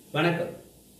வணக்கம்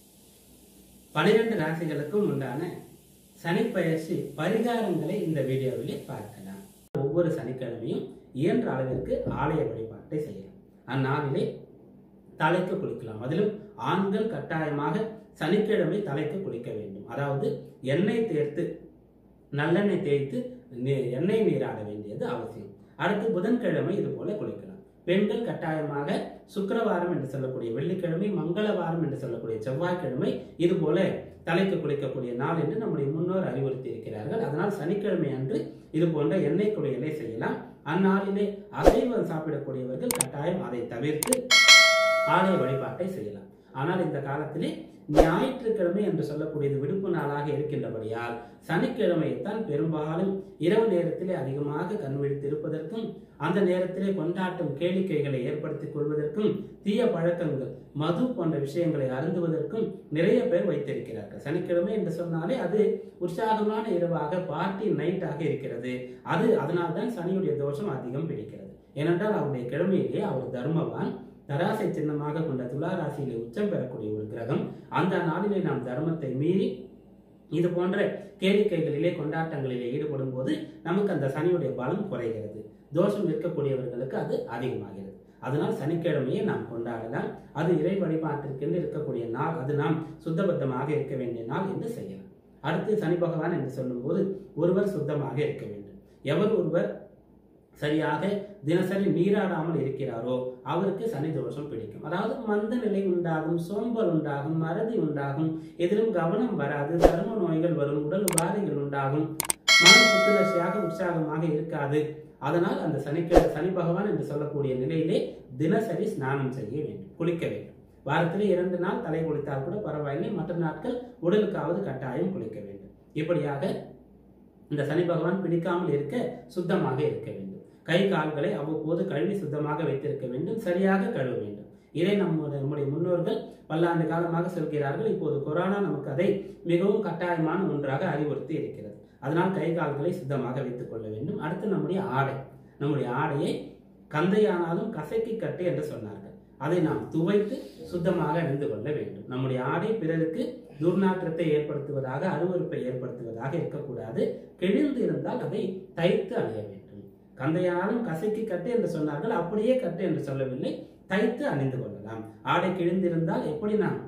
பனிரெண்டு ராசிகளுக்கும் உண்டான சனிப்பெயர்ச்சி பரிகாரங்களை இந்த வீடியோவிலே பார்க்கலாம் ஒவ்வொரு சனிக்கிழமையும் இயன்ற அளவிற்கு ஆலய வழிபாட்டை செய்யலாம் அந்நாளிலே தலைக்கு குளிக்கலாம் அதிலும் ஆண்கள் கட்டாயமாக சனிக்கிழமை தலைக்கு குளிக்க வேண்டும் அதாவது எண்ணெய் தேர்த்து நல்லெண்ணெய் தேய்த்து நீ- எண்ணெய் நீராட வேண்டியது அவசியம் அடுத்து புதன்கிழமை இது போல குளிக்கலாம் பெண்கள் கட்டாயமாக சுக்கிரவாரம் என்று சொல்லக்கூடிய வெள்ளிக்கிழமை மங்களவாரம் என்று சொல்லக்கூடிய செவ்வாய்க்கிழமை இது போல தலைக்கு குளிக்கக்கூடிய நாள் என்று நம்முடைய முன்னோர் அறிவுறுத்தி இருக்கிறார்கள் அதனால் சனிக்கிழமை அன்று இது போன்ற எண்ணெய் குளியலை செய்யலாம் அந்நாளிலே அசைவம் சாப்பிடக்கூடியவர்கள் கட்டாயம் அதை தவிர்த்து ஆலய வழிபாட்டை செய்யலாம் ஆனால் இந்த காலத்திலே ஞாயிற்றுக்கிழமை என்று சொல்லக்கூடியது விடுப்பு நாளாக இருக்கின்றபடியால் சனிக்கிழமையைத்தான் பெரும்பாலும் இரவு நேரத்திலே அதிகமாக கண் விழித்திருப்பதற்கும் அந்த நேரத்திலே கொண்டாட்டம் கேளிக்கைகளை ஏற்படுத்திக் கொள்வதற்கும் தீய பழக்கங்கள் மது போன்ற விஷயங்களை அருந்துவதற்கும் நிறைய பேர் வைத்திருக்கிறார்கள் சனிக்கிழமை என்று சொன்னாலே அது உற்சாகமான இரவாக பார்ட்டி நைட்டாக இருக்கிறது அது அதனால்தான் சனியுடைய தோஷம் அதிகம் பிடிக்கிறது ஏனென்றால் அவருடைய கிழமையிலே அவர் தர்மவான் தராசை சின்னமாக கொண்ட துலா ராசியிலே உச்சம் பெறக்கூடிய ஒரு கிரகம் அந்த நாளிலே நாம் தர்மத்தை மீறி இது போன்ற கேளிக்கைகளிலே கொண்டாட்டங்களிலே ஈடுபடும் போது நமக்கு அந்த சனியுடைய பலம் குறைகிறது தோஷம் இருக்கக்கூடியவர்களுக்கு அது அதிகமாகிறது அதனால் சனிக்கிழமையை நாம் கொண்டாடலாம் அது இறை வழிபாட்டிற்கென்று இருக்கக்கூடிய நாள் அது நாம் சுத்தபத்தமாக இருக்க வேண்டிய நாள் என்று செய்யலாம் அடுத்து சனி பகவான் என்று சொல்லும்போது ஒருவர் சுத்தமாக இருக்க வேண்டும் எவர் ஒருவர் சரியாக தினசரி நீராடாமல் இருக்கிறாரோ அவருக்கு சனி தோஷம் பிடிக்கும் அதாவது மந்த நிலை உண்டாகும் சோம்பல் உண்டாகும் மறதி உண்டாகும் எதிலும் கவனம் வராது சரும நோய்கள் வரும் உடல் உபாதைகள் உண்டாகும் மன புத்துணர்ச்சியாக உற்சாகமாக இருக்காது அதனால் அந்த சனிக்கிழ சனி பகவான் என்று சொல்லக்கூடிய நிலையிலே தினசரி ஸ்நானம் செய்ய வேண்டும் குளிக்க வேண்டும் வாரத்திலே இரண்டு நாள் தலை குளித்தால் கூட பரவாயில்லை மற்ற நாட்கள் உடலுக்காவது கட்டாயம் குளிக்க வேண்டும் இப்படியாக இந்த சனி பகவான் பிடிக்காமல் இருக்க சுத்தமாக இருக்க வேண்டும் கை கால்களை அவ்வப்போது கழுவி சுத்தமாக வைத்திருக்க வேண்டும் சரியாக கழுவ வேண்டும் இதை நம்முடைய நம்முடைய முன்னோர்கள் பல்லாண்டு காலமாக சொல்கிறார்கள் இப்போது கொரோனா நமக்கு அதை மிகவும் கட்டாயமான ஒன்றாக அறிவுறுத்தி இருக்கிறது அதனால் கை கால்களை சுத்தமாக வைத்துக் கொள்ள வேண்டும் அடுத்து நம்முடைய ஆடை நம்முடைய ஆடையை கந்தையானாலும் கசக்கி கட்டு என்று சொன்னார்கள் அதை நாம் துவைத்து சுத்தமாக அணிந்து கொள்ள வேண்டும் நம்முடைய ஆடை பிறருக்கு துர்நாற்றத்தை ஏற்படுத்துவதாக அருவருப்பை ஏற்படுத்துவதாக இருக்கக்கூடாது கிழிந்து இருந்தால் அதை தைத்து அணிய வேண்டும் கந்தையானாலும் கசக்கி கட்டு என்று சொன்னார்கள் அப்படியே கட்டு என்று சொல்லவில்லை தைத்து அணிந்து கொள்ளலாம் ஆடை கிழிந்திருந்தால் எப்படி நாம்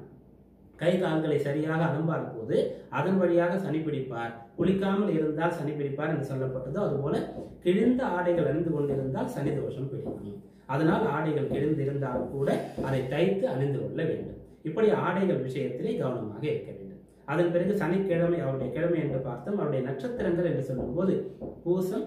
கை கால்களை சரியாக அலம்பார் போது அதன் வழியாக சனி பிடிப்பார் குளிக்காமல் இருந்தால் சனி பிடிப்பார் என்று சொல்லப்பட்டதோ அதுபோல கிழிந்த ஆடைகள் அணிந்து கொண்டிருந்தால் சனி தோஷம் பிடிக்கும் அதனால் ஆடைகள் கிழிந்திருந்தாலும் கூட அதை தைத்து அணிந்து கொள்ள வேண்டும் இப்படி ஆடைகள் விஷயத்திலே கவனமாக இருக்க வேண்டும் அதன் பிறகு சனிக்கிழமை அவருடைய கிழமை என்று பார்த்தோம் அவருடைய நட்சத்திரங்கள் என்று சொல்லும்போது பூசம்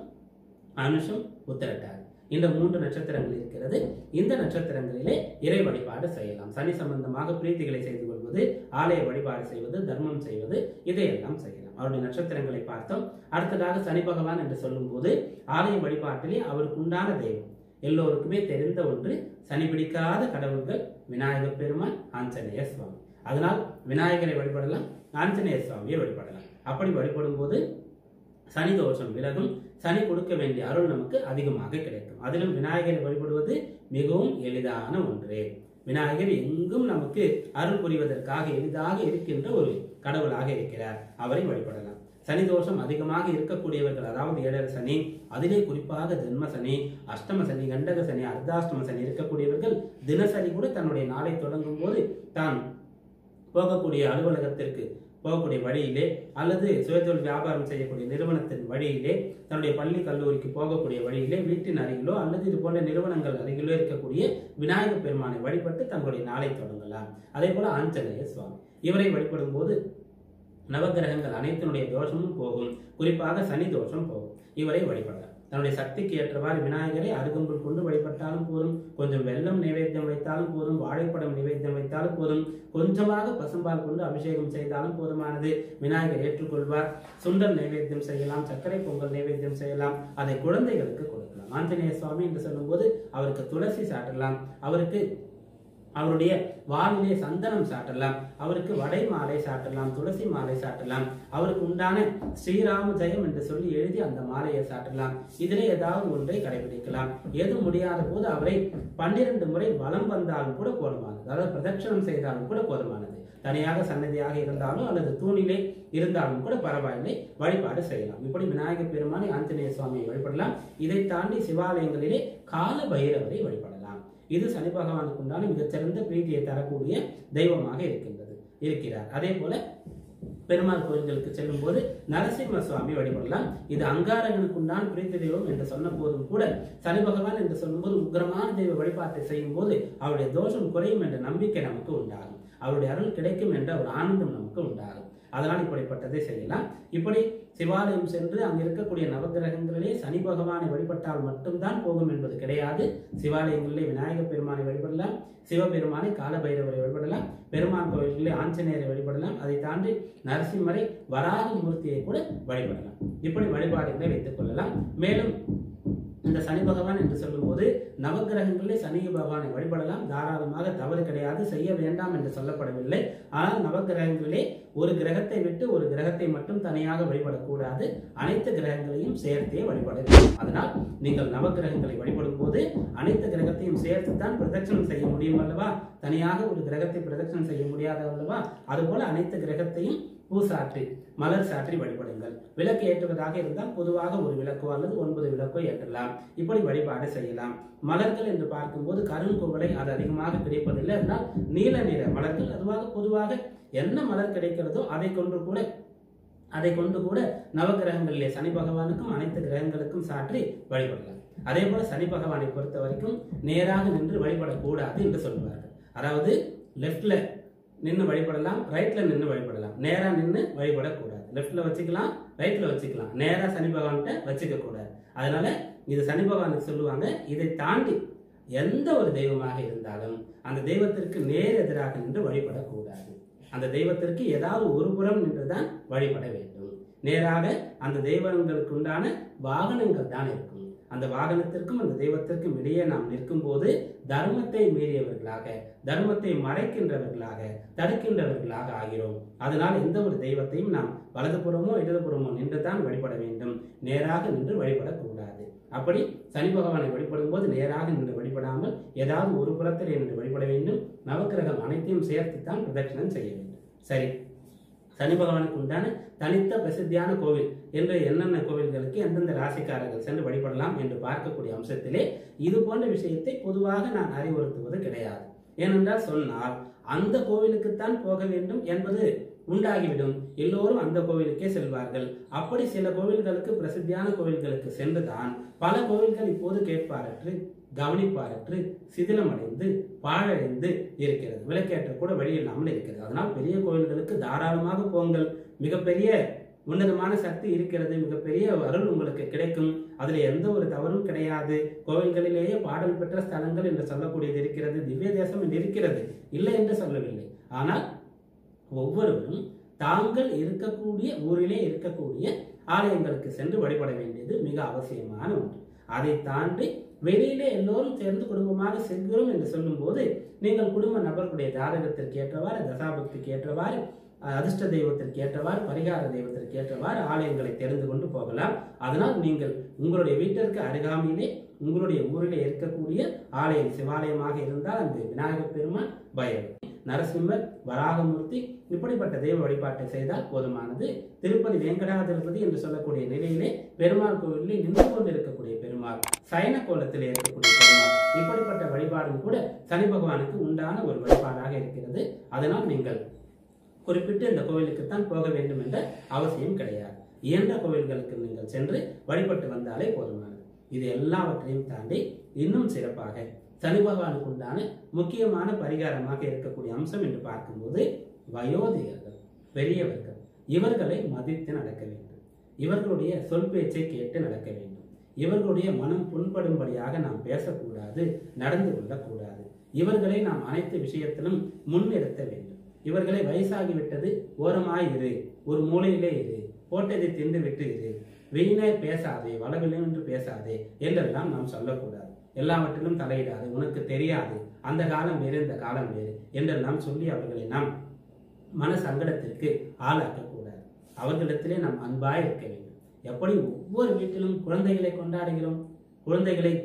அனுஷம் உத்திரட்டாதி இந்த மூன்று நட்சத்திரங்கள் இருக்கிறது இந்த நட்சத்திரங்களிலே இறை வழிபாடு செய்யலாம் சனி சம்பந்தமாக பிரீத்திகளை செய்து கொள்வது ஆலய வழிபாடு செய்வது தர்மம் செய்வது இதையெல்லாம் செய்யலாம் அவருடைய நட்சத்திரங்களை பார்த்தோம் அடுத்ததாக சனி பகவான் என்று சொல்லும்போது ஆலய வழிபாட்டிலே அவருக்கு உண்டான தெய்வம் எல்லோருக்குமே தெரிந்த ஒன்று சனி பிடிக்காத கடவுள்கள் விநாயகர் பெருமான் ஆஞ்சநேய சுவாமி அதனால் விநாயகரை வழிபடலாம் ஆஞ்சநேய சுவாமியை வழிபடலாம் அப்படி வழிபடும் போது சனி தோஷம் விலகும் சனி கொடுக்க வேண்டிய அருள் நமக்கு அதிகமாக கிடைக்கும் அதிலும் விநாயகரை வழிபடுவது மிகவும் எளிதான ஒன்று விநாயகர் எங்கும் நமக்கு அருள் புரிவதற்காக எளிதாக இருக்கின்ற ஒரு கடவுளாக இருக்கிறார் அவரை வழிபடலாம் சனி தோஷம் அதிகமாக இருக்கக்கூடியவர்கள் அதாவது ஏழரை சனி அதிலே குறிப்பாக ஜென்ம சனி அஷ்டம சனி கண்டக சனி அர்த்தாஷ்டம சனி இருக்கக்கூடியவர்கள் தினசரி கூட தன்னுடைய நாளை தொடங்கும் போது தான் போகக்கூடிய அலுவலகத்திற்கு போகக்கூடிய வழியிலே அல்லது சுயதொழில் வியாபாரம் செய்யக்கூடிய நிறுவனத்தின் வழியிலே தன்னுடைய பள்ளி கல்லூரிக்கு போகக்கூடிய வழியிலே வீட்டின் அருகிலோ அல்லது இது போன்ற நிறுவனங்கள் அருகிலோ இருக்கக்கூடிய விநாயகர் பெருமானை வழிபட்டு தங்களுடைய நாளை தொடங்கலாம் அதே போல ஆஞ்சநேய சுவாமி இவரை வழிபடும் போது நவகிரகங்கள் அனைத்தினுடைய தோஷமும் போகும் குறிப்பாக சனி தோஷம் போகும் இவரை வழிபடலாம் தன்னுடைய சக்திக்கு ஏற்றவாறு விநாயகரை அருகம்புல் கொண்டு வழிபட்டாலும் போதும் கொஞ்சம் வெள்ளம் நைவேத்தியம் வைத்தாலும் போதும் வாழைப்படம் நைவேத்தியம் வைத்தாலும் போதும் கொஞ்சமாக பசும்பால் கொண்டு அபிஷேகம் செய்தாலும் போதுமானது விநாயகர் ஏற்றுக்கொள்வார் சுண்டல் நைவேத்தியம் செய்யலாம் சர்க்கரை பொங்கல் நைவேத்தியம் செய்யலாம் அதை குழந்தைகளுக்கு கொடுக்கலாம் ஆஞ்சநேய சுவாமி என்று சொல்லும்போது அவருக்கு துளசி சாட்டலாம் அவருக்கு அவருடைய வாளிலே சந்தனம் சாட்டலாம் அவருக்கு வடை மாலை சாட்டலாம் துளசி மாலை சாட்டலாம் அவருக்கு உண்டான ஸ்ரீராம ஜெயம் என்று சொல்லி எழுதி அந்த மாலையை சாட்டலாம் இதிலே ஏதாவது ஒன்றை கடைபிடிக்கலாம் எது முடியாத போது அவரை பன்னிரண்டு முறை வலம் வந்தாலும் கூட போதுமானது அதாவது பிரதட்சணம் செய்தாலும் கூட போதுமானது தனியாக சன்னதியாக இருந்தாலும் அல்லது தூணிலே இருந்தாலும் கூட பரவாயில்லை வழிபாடு செய்யலாம் இப்படி விநாயகர் பெருமானை ஆஞ்சநேய சுவாமியை வழிபடலாம் இதை தாண்டி சிவாலயங்களிலே கால பைரவரை வழிபடலாம் இது சனி பகவானுக்கு உண்டான மிகச்சிறந்த பிரீதியை தரக்கூடிய தெய்வமாக இருக்கின்றது இருக்கிறார் அதே போல பெருமாள் கோயில்களுக்கு செல்லும் போது நரசிம்ம சுவாமி வழிபடலாம் இது அங்காரகனுக்கு உண்டான பிரீத்தி தெய்வம் என்று சொன்ன போதும் கூட சனி பகவான் என்று சொல்லும்போது உக்கிரமான தெய்வ வழிபாட்டை செய்யும் போது அவருடைய தோஷம் குறையும் என்ற நம்பிக்கை நமக்கு உண்டாகும் அவருடைய அருள் கிடைக்கும் என்ற ஒரு ஆனந்தம் நமக்கு உண்டாகும் அதனால் இப்படிப்பட்டதை செய்யலாம் இப்படி சிவாலயம் சென்று அங்கு இருக்கக்கூடிய நவகிரகங்களிலே சனி பகவானை வழிபட்டால் மட்டும்தான் போகும் என்பது கிடையாது சிவாலயங்களிலே விநாயகர் பெருமானை வழிபடலாம் சிவபெருமானை காலபைரவரை வழிபடலாம் பெருமான் கோயில்களிலே ஆஞ்சநேயரை வழிபடலாம் அதை தாண்டி நரசிம்மரை வராக மூர்த்தியை கூட வழிபடலாம் இப்படி வழிபாடுகளை வைத்துக் கொள்ளலாம் மேலும் இந்த சனி பகவான் என்று சொல்லும்போது நவகிரகங்களிலே சனி பகவானை வழிபடலாம் தாராளமாக தவறு கிடையாது செய்ய வேண்டாம் என்று சொல்லப்படவில்லை ஆனால் நவகிரகங்களிலே ஒரு கிரகத்தை விட்டு ஒரு கிரகத்தை மட்டும் தனியாக வழிபடக்கூடாது அனைத்து கிரகங்களையும் சேர்த்தே வழிபட வேண்டும் அதனால் நீங்கள் நவகிரகங்களை வழிபடும் போது அனைத்து கிரகத்தையும் சேர்த்து தான் பிரதட்சணம் செய்ய முடியும் அல்லவா தனியாக ஒரு கிரகத்தை பிரதட்சணம் செய்ய முடியாது அல்லவா அதுபோல அனைத்து கிரகத்தையும் பூசாற்றி மலர் சாற்றி வழிபடுங்கள் விளக்கு ஏற்றுவதாக இருந்தால் பொதுவாக ஒரு விளக்கோ அல்லது ஒன்பது விளக்கோ ஏற்றலாம் இப்படி வழிபாடு செய்யலாம் மலர்கள் என்று பார்க்கும்போது கருங்குவளை அது அதிகமாக கிடைப்பதில்லை அதனால் நீல நிற மலர்கள் அதுவாக பொதுவாக என்ன மலர் கிடைக்கிறதோ அதை கொண்டு கூட அதை கொண்டு கூட நவகிரகங்களிலே சனி பகவானுக்கும் அனைத்து கிரகங்களுக்கும் சாற்றி வழிபடலாம் அதே போல சனி பகவானை பொறுத்த வரைக்கும் நேராக நின்று வழிபடக்கூடாது என்று சொல்லுவார்கள் அதாவது லெஃப்ட்ல நின்று வழிபடலாம் ரைட்ல நின்று வழிபடலாம் நேரா நின்று வழிபடக்கூடாது லெஃப்ட்ல வச்சுக்கலாம் ரைட்ல வச்சுக்கலாம் நேரா சனி பகவான்கிட்ட வச்சுக்க கூடாது அதனால இது சனி பகவானுக்கு சொல்லுவாங்க இதை தாண்டி எந்த ஒரு தெய்வமாக இருந்தாலும் அந்த தெய்வத்திற்கு நேர் எதிராக நின்று வழிபடக்கூடாது அந்த தெய்வத்திற்கு ஏதாவது ஒரு புறம் நின்றுதான் வழிபட வேண்டும் நேராக அந்த தெய்வங்களுக்கு உண்டான வாகனங்கள் தான் இருக்கும் அந்த வாகனத்திற்கும் அந்த தெய்வத்திற்கும் இடையே நாம் நிற்கும் போது தர்மத்தை மீறியவர்களாக தர்மத்தை மறைக்கின்றவர்களாக தடுக்கின்றவர்களாக ஆகிறோம் அதனால் எந்த ஒரு தெய்வத்தையும் நாம் வலதுபுறமோ இடதுபுறமோ நின்றுதான் வழிபட வேண்டும் நேராக நின்று வழிபடக்கூடாது அப்படி சனி பகவானை வழிபடும் போது நேராக நின்று வழிபடாமல் ஏதாவது ஒரு புறத்தில் நின்று வழிபட வேண்டும் நவக்கிரகம் அனைத்தையும் சேர்த்துத்தான் பிரதட்சணம் செய்ய வேண்டும் சரி சனி பகவானுக்கு உண்டான தனித்த பிரசித்தியான கோவில் என்று என்னென்ன கோவில்களுக்கு எந்தெந்த ராசிக்காரர்கள் சென்று வழிபடலாம் என்று பார்க்கக்கூடிய அம்சத்திலே இது போன்ற விஷயத்தை பொதுவாக நான் அறிவுறுத்துவது கிடையாது ஏனென்றால் சொன்னால் அந்த கோவிலுக்குத்தான் போக வேண்டும் என்பது உண்டாகிவிடும் எல்லோரும் அந்த கோவிலுக்கே செல்வார்கள் அப்படி சில கோவில்களுக்கு பிரசித்தியான கோவில்களுக்கு சென்றுதான் பல கோவில்கள் இப்போது கேட்பாரற்று கவனிப்பாரற்று சிதிலமடைந்து பாழடைந்து இருக்கிறது விளக்கேற்ற கூட வழி இல்லாமல் இருக்கிறது அதனால் பெரிய கோவில்களுக்கு தாராளமாக போங்கள் மிகப்பெரிய உன்னதமான சக்தி இருக்கிறது மிகப்பெரிய அருள் உங்களுக்கு கிடைக்கும் அதுல எந்த ஒரு தவறும் கிடையாது கோவில்களிலேயே பாடல் பெற்ற ஸ்தலங்கள் என்று சொல்லக்கூடியது இருக்கிறது திவ்ய தேசம் என்று இருக்கிறது இல்லை என்று சொல்லவில்லை ஆனால் ஒவ்வொருவரும் தாங்கள் இருக்கக்கூடிய ஊரிலே இருக்கக்கூடிய ஆலயங்களுக்கு சென்று வழிபட வேண்டியது மிக அவசியமான ஒன்று அதை தாண்டி வெளியிலே எல்லோரும் சேர்ந்து குடும்பமாக செல்கிறோம் என்று சொல்லும்போது நீங்கள் குடும்ப நபர்களுடைய ஜாதகத்திற்கு ஏற்றவாறு தசாபக்திக்கு ஏற்றவாறு அஹ், அதிர்ஷ்ட தெய்வத்திற்கு ஏற்றவாறு பரிகார தெய்வத்திற்கு ஏற்றவாறு ஆலயங்களை தெரிந்து கொண்டு போகலாம் அதனால் நீங்கள் உங்களுடைய வீட்டிற்கு அருகாமையிலே உங்களுடைய ஊரிலே இருக்கக்கூடிய ஆலயம் சிவாலயமாக இருந்தால் அந்த விநாயகர் பெருமான் பைரவர் நரசிம்மர் வராகமூர்த்தி இப்படிப்பட்ட தெய்வ வழிபாட்டை செய்தால் போதுமானது திருப்பதி வெங்கடாதிபதி என்று சொல்லக்கூடிய நிலையிலே பெருமாள் கோவிலில் நின்று கொண்டிருக்கக்கூடிய பெருமாள் சயன கோலத்தில் இருக்கக்கூடிய பெருமாள் இப்படிப்பட்ட வழிபாடும் கூட சனி பகவானுக்கு உண்டான ஒரு வழிபாடாக இருக்கிறது அதனால் நீங்கள் குறிப்பிட்டு இந்த கோவிலுக்குத்தான் போக வேண்டும் என்ற அவசியம் கிடையாது இயன்ற கோவில்களுக்கு நீங்கள் சென்று வழிபட்டு வந்தாலே போதுமானது இது எல்லாவற்றையும் தாண்டி இன்னும் சிறப்பாக சனி பகவானுக்கு உண்டான முக்கியமான பரிகாரமாக இருக்கக்கூடிய அம்சம் என்று பார்க்கும்போது வயோதிகர்கள் பெரியவர்கள் இவர்களை மதித்து நடக்க வேண்டும் இவர்களுடைய சொல் பேச்சை கேட்டு நடக்க வேண்டும் இவர்களுடைய மனம் புண்படும்படியாக நாம் பேசக்கூடாது நடந்து கொள்ளக்கூடாது இவர்களை நாம் அனைத்து விஷயத்திலும் முன்னிறுத்த வேண்டும் இவர்களை வயசாகிவிட்டது ஓரமாய் இரு ஒரு மூலையிலே இரு போட்டதை தின்று விட்டு இரு வீணே பேசாதே வளவில்லை என்று பேசாதே என்றெல்லாம் நாம் சொல்லக்கூடாது எல்லாவற்றிலும் தலையிடாது உனக்கு தெரியாது அந்த காலம் வேறு இந்த காலம் வேறு என்றெல்லாம் சொல்லி அவர்களை நாம் மன சங்கடத்திற்கு ஆளாக்கக்கூடாது அவர்களிடத்திலே நாம் அன்பாய் இருக்க வேண்டும் எப்படி ஒவ்வொரு வீட்டிலும் குழந்தைகளை கொண்டாடுகிறோம் குழந்தைகளை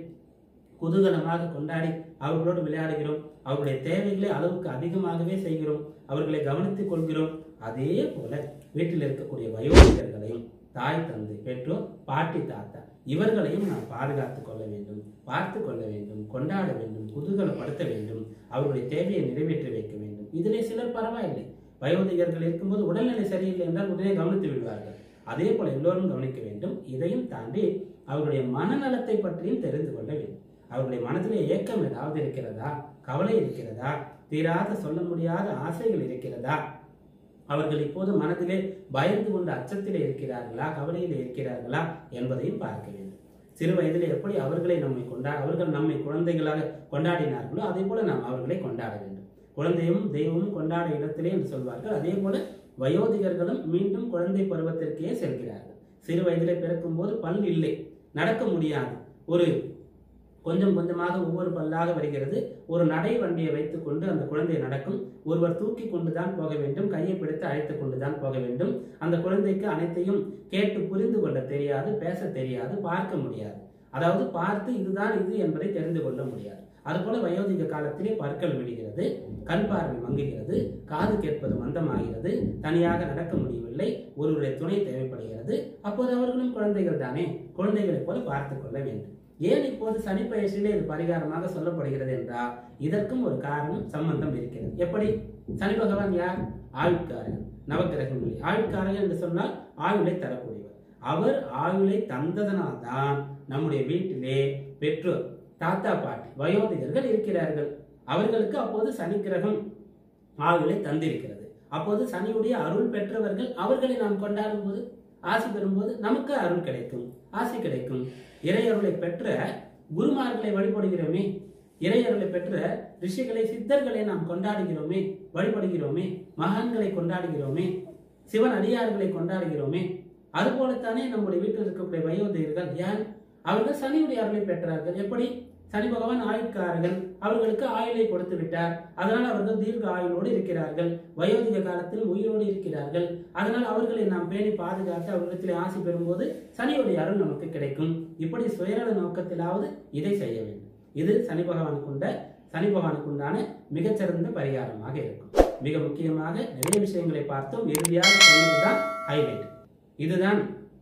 குதூகலமாக கொண்டாடி அவர்களோடு விளையாடுகிறோம் அவர்களுடைய தேவைகளை அளவுக்கு அதிகமாகவே செய்கிறோம் அவர்களை கவனித்துக் கொள்கிறோம் அதே போல வீட்டில் இருக்கக்கூடிய வயோதிகர்களையும் தாய் தந்தை பெற்றோர் பாட்டி தாத்தா இவர்களையும் நாம் பாதுகாத்துக் கொள்ள வேண்டும் பார்த்து கொள்ள வேண்டும் கொண்டாட வேண்டும் குதூகலப்படுத்த வேண்டும் அவர்களுடைய தேவையை நிறைவேற்றி வைக்க வேண்டும் இதிலே சிலர் பரவாயில்லை வயோதிகர்கள் இருக்கும்போது உடல்நிலை சரியில்லை என்றால் உடனே கவனித்து விடுவார்கள் அதே போல எல்லோரும் கவனிக்க வேண்டும் இதையும் தாண்டி அவர்களுடைய மனநலத்தை பற்றியும் தெரிந்து கொள்ள வேண்டும் அவர்களுடைய மனதிலே ஏக்கம் ஏதாவது இருக்கிறதா கவலை இருக்கிறதா தீராத சொல்ல முடியாத ஆசைகள் இருக்கிறதா அவர்கள் இப்போது மனதிலே பயந்து கொண்ட அச்சத்திலே இருக்கிறார்களா கவலையிலே இருக்கிறார்களா என்பதையும் பார்க்க வேண்டும் சிறு வயதிலே எப்படி அவர்களை நம்மை கொண்டா அவர்கள் நம்மை குழந்தைகளாக கொண்டாடினார்களோ அதே போல நாம் அவர்களை கொண்டாட வேண்டும் குழந்தையும் தெய்வமும் கொண்டாட இடத்திலே என்று சொல்வார்கள் அதே போல வயோதிகர்களும் மீண்டும் குழந்தை பருவத்திற்கே செல்கிறார்கள் சிறு வயதிலே பிறக்கும் போது பல் இல்லை நடக்க முடியாது ஒரு கொஞ்சம் கொஞ்சமாக ஒவ்வொரு பல்லாக வருகிறது ஒரு நடை வண்டியை வைத்துக்கொண்டு அந்த குழந்தை நடக்கும் ஒருவர் தூக்கி கொண்டுதான் போக வேண்டும் கையை பிடித்து அழைத்து கொண்டுதான் போக வேண்டும் அந்த குழந்தைக்கு அனைத்தையும் கேட்டு புரிந்து கொள்ள தெரியாது பேச தெரியாது பார்க்க முடியாது அதாவது பார்த்து இதுதான் இது என்பதை தெரிந்து கொள்ள முடியாது அதுபோல வயோதிக காலத்திலே பற்கள் விடுகிறது கண் பார்வை மங்குகிறது காது கேட்பது மந்தமாகிறது தனியாக நடக்க முடியவில்லை ஒருவருடைய துணை தேவைப்படுகிறது அப்போது அவர்களும் குழந்தைகள் தானே குழந்தைகளைப் போல பார்த்து கொள்ள வேண்டும் ஏன் இப்போது சனிப்பயிற்சியிலே இது பரிகாரமாக சொல்லப்படுகிறது என்றால் இதற்கும் ஒரு காரணம் சம்பந்தம் இருக்கிறது எப்படி சனி பகவான் யார் ஆயுட்காரன் நவக்கிரகங்களில் ஆயுட்காரன் என்று சொன்னால் ஆயுளை தரக்கூடியவர் அவர் ஆயுளை தந்ததனால் தான் நம்முடைய வீட்டிலே பெற்றோர் தாத்தா பாட்டி வயோதிகர்கள் இருக்கிறார்கள் அவர்களுக்கு அப்போது சனி கிரகம் ஆயுளை தந்திருக்கிறது அப்போது சனியுடைய அருள் பெற்றவர்கள் அவர்களை நாம் கொண்டாடும் போது ஆசி பெறும்போது நமக்கு அருள் கிடைக்கும் ஆசி கிடைக்கும் இறையருளை பெற்ற குருமார்களை வழிபடுகிறோமே இறையருளை பெற்ற ரிஷிகளை சித்தர்களை நாம் கொண்டாடுகிறோமே வழிபடுகிறோமே மகான்களை கொண்டாடுகிறோமே சிவன் அடியார்களை கொண்டாடுகிறோமே அதுபோலத்தானே நம்முடைய வீட்டில் இருக்கக்கூடிய வயோதிகர்கள் யார் அவர்கள் சனியுடைய அருளை பெற்றார்கள் எப்படி சனி பகவான் ஆயுட்காரர்கள் அவர்களுக்கு ஆயுளை கொடுத்து விட்டார் அதனால் அவர்கள் தீர்க்க ஆயுளோடு இருக்கிறார்கள் வயோதிக காலத்தில் உயிரோடு இருக்கிறார்கள் அதனால் அவர்களை நாம் பேணி பாதுகாத்து அவர்களிடத்தில் ஆசி பெறும்போது சனியுடைய அருள் நமக்கு கிடைக்கும் இப்படி சுயநல நோக்கத்திலாவது இதை செய்ய வேண்டும் இது சனி பகவானுக்கு உண்ட சனி பகவானுக்கு உண்டான மிகச்சிறந்த பரிகாரமாக இருக்கும் மிக முக்கியமாக நிறைய விஷயங்களை பார்த்தோம் இறுதியாக சொன்னதுதான் ஹைலைட் இதுதான்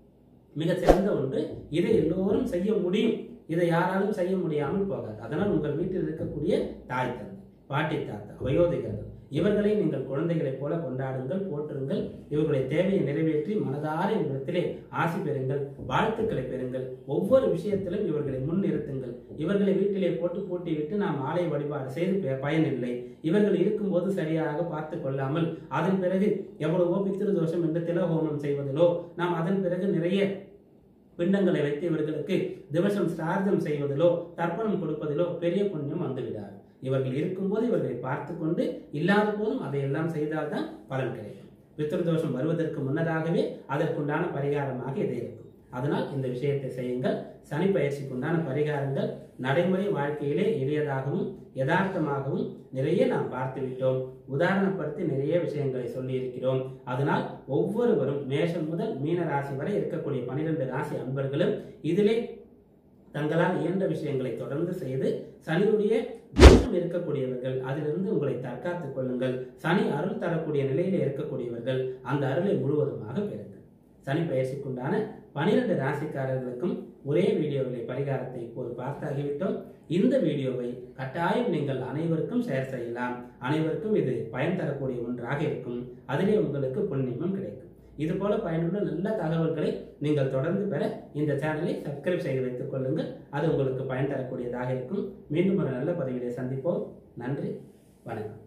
மிக சிறந்த ஒன்று இதை எல்லோரும் செய்ய முடியும் இதை யாராலும் செய்ய முடியாமல் போகாது அதனால் உங்கள் வீட்டில் இருக்கக்கூடிய தாய் தந்தை பாட்டி தாத்தா வயோதிகர்கள் இவர்களை நீங்கள் குழந்தைகளைப் போல கொண்டாடுங்கள் போற்றுங்கள் இவர்களுடைய தேவையை நிறைவேற்றி மனதார இவரிடத்திலே ஆசி பெறுங்கள் வாழ்த்துக்களை பெறுங்கள் ஒவ்வொரு விஷயத்திலும் இவர்களை முன்னிறுத்துங்கள் இவர்களை வீட்டிலே போட்டு பூட்டி விட்டு நாம் ஆலய வழிபாடு செய்து ப- பயனில்லை இவர்கள் இருக்கும்போது சரியாக பார்த்து கொள்ளாமல் அதன் பிறகு எவ்வளவோ பித்திரு தோஷம் என்று திலஹோமம் செய்வதிலோ நாம் அதன் பிறகு நிறைய பிண்டங்களை வைத்து இவர்களுக்கு திவசம் சிரார்த்தம் செய்வதிலோ தர்ப்பணம் கொடுப்பதிலோ பெரிய புண்ணியம் வந்துவிடாது இவர்கள் இருக்கும்போது இவர்களை பார்த்து கொண்டு இல்லாத போதும் அதையெல்லாம் செய்தால்தான் பலன் கிடைக்கும் பித்ருதோஷம் வருவதற்கு முன்னதாகவே அதற்குண்டான பரிகாரமாக இது இருக்கும் அதனால் இந்த விஷயத்தை செய்யுங்கள் சனி பயிற்சிக்குண்டான பரிகாரங்கள் நடைமுறை வாழ்க்கையிலே எளியதாகவும் யதார்த்தமாகவும் நிறைய நாம் பார்த்து விட்டோம் உதாரணப்படுத்தி நிறைய விஷயங்களை சொல்லியிருக்கிறோம் அதனால் ஒவ்வொருவரும் மேஷம் முதல் மீன ராசி வரை இருக்கக்கூடிய பனிரெண்டு ராசி அன்பர்களும் இதிலே தங்களால் இயன்ற விஷயங்களை தொடர்ந்து செய்து சனியுடைய தோஷம் இருக்கக்கூடியவர்கள் அதிலிருந்து உங்களை தற்காத்துக் கொள்ளுங்கள் சனி அருள் தரக்கூடிய நிலையில இருக்கக்கூடியவர்கள் அந்த அருளை முழுவதுமாக பெறுங்கள் சனி பயிற்சிக்குண்டான பனிரெண்டு ராசிக்காரர்களுக்கும் ஒரே வீடியோவிலே பரிகாரத்தை இப்போது பார்த்தாகிவிட்டோம் இந்த வீடியோவை கட்டாயம் நீங்கள் அனைவருக்கும் ஷேர் செய்யலாம் அனைவருக்கும் இது பயன் தரக்கூடிய ஒன்றாக இருக்கும் அதிலே உங்களுக்கு புண்ணியமும் கிடைக்கும் இது போல பயனுள்ள நல்ல தகவல்களை நீங்கள் தொடர்ந்து பெற இந்த சேனலை சப்ஸ்கிரைப் செய்து வைத்துக் கொள்ளுங்கள் அது உங்களுக்கு பயன் தரக்கூடியதாக இருக்கும் மீண்டும் ஒரு நல்ல பதிவிலே சந்திப்போம் நன்றி வணக்கம்